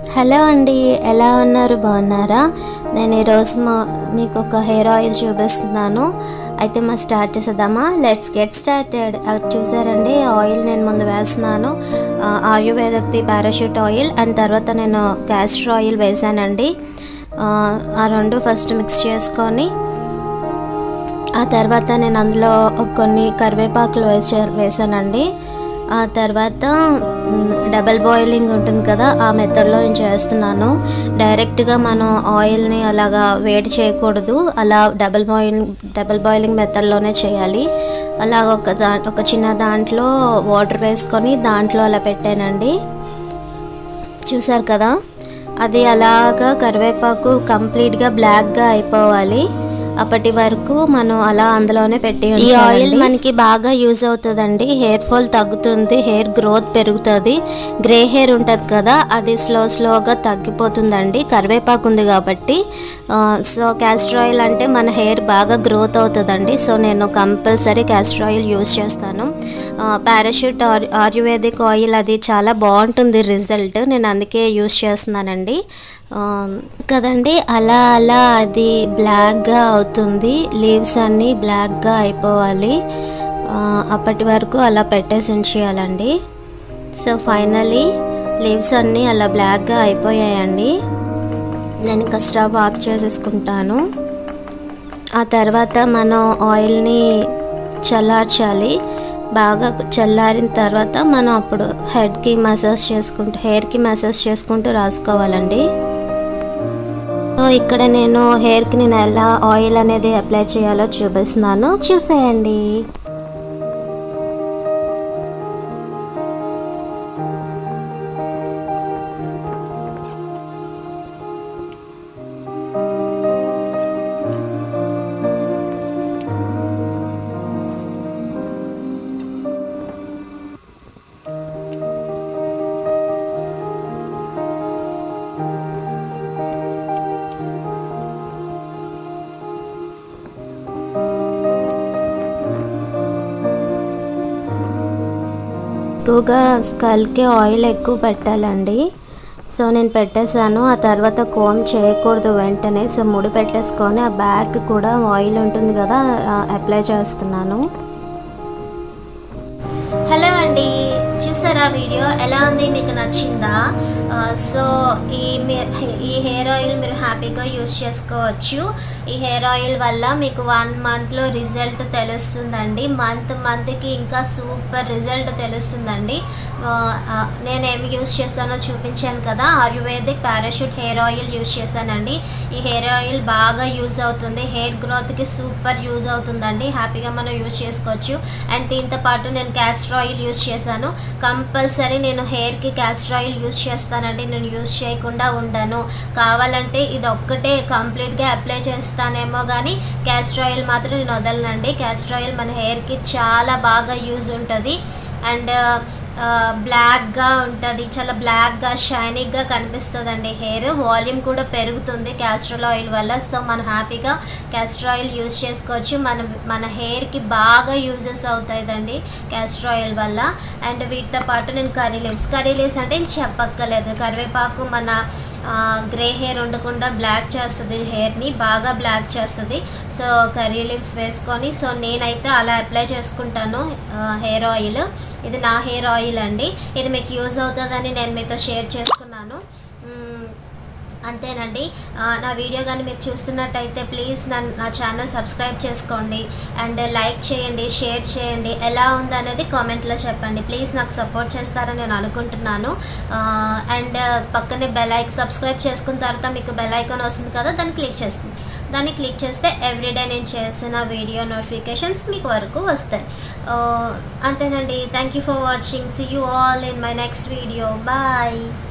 Hello అండి ఎలా ఉన్నారు బాగున్నారా నేను ఈరోజు మా మీకు ఒక హెయిర్ ఆయిల్ చూపిస్తున్నాను అయితే మా స్టార్ట్ చేసేద్దామా లెట్స్ గెట్ స్టార్టెడ్ అది చూసారండి ఆయిల్ నేను ముందు వేస్తున్నాను ఆ, ఆయుర్వేదక్ది పారాషూట్ ఆయిల్ అండ్ తర్వాత నేను క్యాస్టర్ ఆయిల్ వేసానండి ఆ, ఆ రెండు ఫస్ట్ మిక్స్ చేసుకొని ఆ తర్వాత నేను అందులో కొన్ని కరివేపాకులు వేసా వేసానండి ఆ తర్వాత మ్, డబల్ బాయిలింగ్ ఉంటుంది కదా ఆ మెథడ్లో నేను చేస్తున్నాను డైరెక్ట్గా మనం ఆయిల్ని అలాగా వేడి చేయకూడదు అలా డబల్ బాయిలింగ్ డబల్ బాయిలింగ్ మెథడ్లోనే చేయాలి అలాగ ఒక దా ఒక చిన్న దాంట్లో వాటర్ వేసుకొని దాంట్లో అలా పెట్టానండి చూసారు కదా అది అలాగా కరివేపాకు కంప్లీట్గా బ్లాక్గా అయిపోవాలి అప్పటి వరకు మనం అలా అందులోనే పెట్టి ఈ ఆయిల్ మనకి బాగా యూజ్ అవుతుందండి హెయిర్ ఫాల్ తగ్గుతుంది హెయిర్ గ్రోత్ పెరుగుతుంది గ్రే హెయిర్ ఉంటుంది కదా అది స్లో స్లోగా తగ్గిపోతుందండి కరివేపాకు ఉంది కాబట్టి ఆ, సో క్యాస్టర్ ఆయిల్ అంటే మన హెయిర్ బాగా గ్రోత్ అవుతుందండి సో నేను కంపల్సరీ క్యాస్టర్ ఆయిల్ యూజ్ చేస్తాను పారాషూట్ ఆర్ ఆయుర్వేదిక్ ఆయిల్ అది చాలా బాగుంటుంది రిజల్ట్ నేను అందుకే యూజ్ చేస్తున్నానండి ఆ, కదండి అలా అలా అది బ్లాక్గా అవుతుంది లీవ్స్ అన్నీ బ్లాక్గా అయిపోవాలి ఆ, అప్పటి వరకు అలా పెట్టేసి ఉంచేయాలండి సో ఫైనలీ లీవ్స్ అన్నీ అలా బ్లాక్గా అయిపోయాయండి నేను ఇంకా స్టవ్ ఆఫ్ చేసేసుకుంటాను ఆ తర్వాత మనం ఆయిల్ని చల్లార్చాలి బాగా చల్లారిన తర్వాత మనం అప్పుడు హెడ్కి మసాజ్ చేసుకుంటూ హెయిర్కి మసాజ్ చేసుకుంటూ రాసుకోవాలండి సో ఇక్కడ నేను హెయిర్కి నేను ఎలా ఆయిల్ అనేది అప్లై చేయాలో చూపిస్తున్నాను చూసేయండి ఎక్కువగా స్కల్కి ఆయిల్ ఎక్కువ పెట్టాలండి సో నేను పెట్టేశాను ఆ తర్వాత కోమ్ చేయకూడదు వెంటనే సో ముడి పెట్టేసుకొని ఆ బ్యాగ్ కూడా ఆయిల్ ఉంటుంది కదా అప్లై చేస్తున్నాను హలో అండి చూసారా వీడియో ఎలా ఉంది మీకు నచ్చిందా ఆ, సో ఈ మీ- ఈ హెయిర్ ఆయిల్ మీరు హ్యాపీగా యూస్ చేసుకోవచ్చు ఈ హెయిర్ ఆయిల్ వల్ల మీకు వన్ మంత్లో రిజల్ట్ తెలుస్తుందండి మంత్ మంత్కి ఇంకా సూపర్ రిజల్ట్ తెలుస్తుందండి ఆ, ఆ, నేను ఏమి యూస్ చేస్తానో చూపించాను కదా ayurvedic Parachute hair oil use చేశానండి ఈ హెయిర్ ఆయిల్ బాగా యూజ్ అవుతుంది హెయిర్ గ్రోత్కి సూపర్ యూజ్ అవుతుందండి హ్యాపీగా మనం యూజ్ చేసుకోవచ్చు అండ్ దీంతో పాటు నేను క్యాస్టర్ ఆయిల్ యూజ్ చేశాను కంపల్సరీ నేను హెయిర్కి క్యాస్టర్ ఆయిల్ యూజ్ చేస్తానండి నేను యూజ్ చేయకుండా ఉండను కావాలంటే ఇది ఒక్కటే కంప్లీట్గా అప్లై చేస్తానేమో కానీ క్యాస్టర్ ఆయిల్ మాత్రం నేను వదలనండి క్యాస్టర్ ఆయిల్ మన హెయిర్కి చాలా బాగా యూజ్ ఉంటుంది అండ్ బ్లాక్గా ఉంటుంది చాలా బ్లాక్గా షైనింగ్గా కనిపిస్తుందండి హెయిర్ వాల్యూమ్ కూడా పెరుగుతుంది క్యాస్ట్రాల్ ఆయిల్ వల్ల సో మనం హ్యాపీగా క్యాస్టర్ ఆయిల్ యూజ్ చేసుకోవచ్చు మన మన హెయిర్కి బాగా యూజెస్ అవుతాయిదండి క్యాస్టర్ ఆయిల్ వల్ల అండ్ వీటితో పాటు నేను కర్రీ లీవ్స్ కర్రీ లీవ్స్ అంటే నేను చెప్పక్కర్లేదు కరివేపాకు మన గ్రే హెయిర్ ఉండకుండా బ్లాక్ చేస్తుంది హెయిర్ని బాగా బ్లాక్ చేస్తుంది సో కర్రీ లీవ్స్ వేసుకొని సో నేనైతే అలా అప్లై చేసుకుంటాను హెయిర్ ఆయిల్ ఇది నా హెయిర్ ఆయిల్ అండి ఇది మీకు యూజ్ అవుతుందని నేను మీతో షేర్ చేసుకున్నాను మ్మ్. అంతేనండి ఆ, నా వీడియో కానీ మీరు చూస్తున్నట్టయితే ప్లీజ్ నన్ను నా ఛానల్ సబ్స్క్రైబ్ చేసుకోండి అండ్ లైక్ చేయండి షేర్ చేయండి ఎలా ఉందనేది కామెంట్లో చెప్పండి ప్లీజ్ నాకు సపోర్ట్ చేస్తారని నేను అనుకుంటున్నాను అండ్ పక్కనే బెల్ ఐక్ సబ్స్క్రైబ్ చేసుకున్న తర్వాత మీకు బెల్ ఐకాన్ వస్తుంది కదా దాన్ని క్లిక్ చేస్తుంది దాన్ని క్లిక్ చేస్తే ఎవ్రీడే నేను చేసిన వీడియో నోటిఫికేషన్స్ మీకు వరకు వస్తాయి ఆ, అంతేనండి thank you for watching see you all in my next video bye